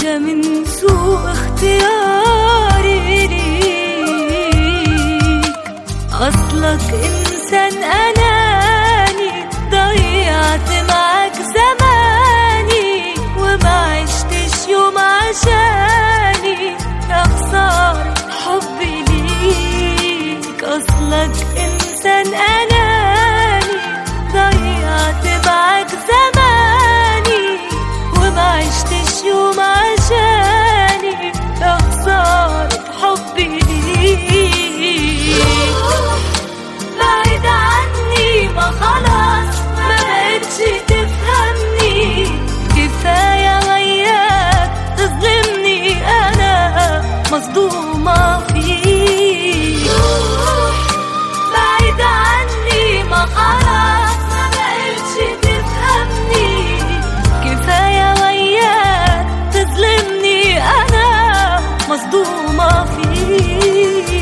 ده من سوء اختياري ليك أصلك إنسان أناني ضيعت معاك زماني وما عشتش يوم عشاني يا خسارة حبي ليك أصلك إنسان أناني ضيعت معاك زماني وما عشتش يوم عشاني يا خسارة حبي ليك بعيد عني ما خلاص ما بقتش تفهمني كفاية وياك تظلمني أنا مصدومة فيك بعيد عني ما خلاص ما بقتش تفهمني كفاية وياك تظلمني أنا مصدومة فيك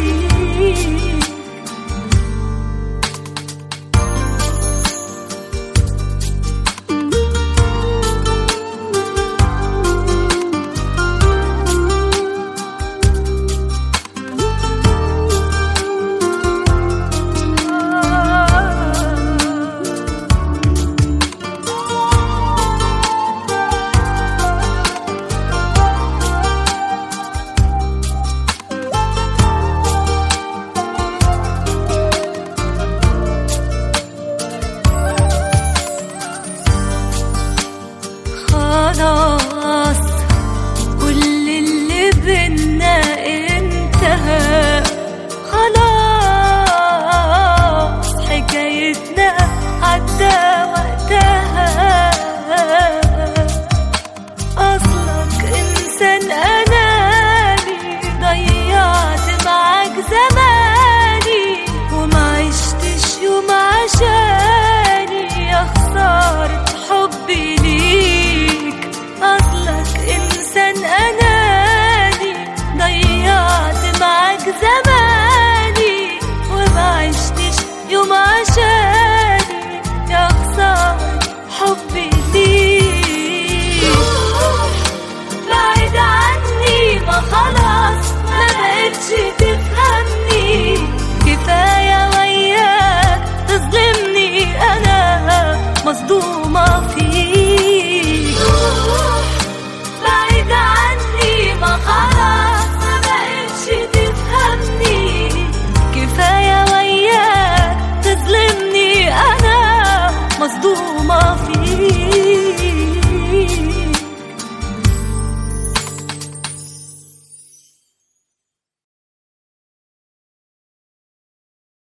خلاص كل اللي بينا انتهى خلاص حكايتنا عدى وقتها أصلك إنسان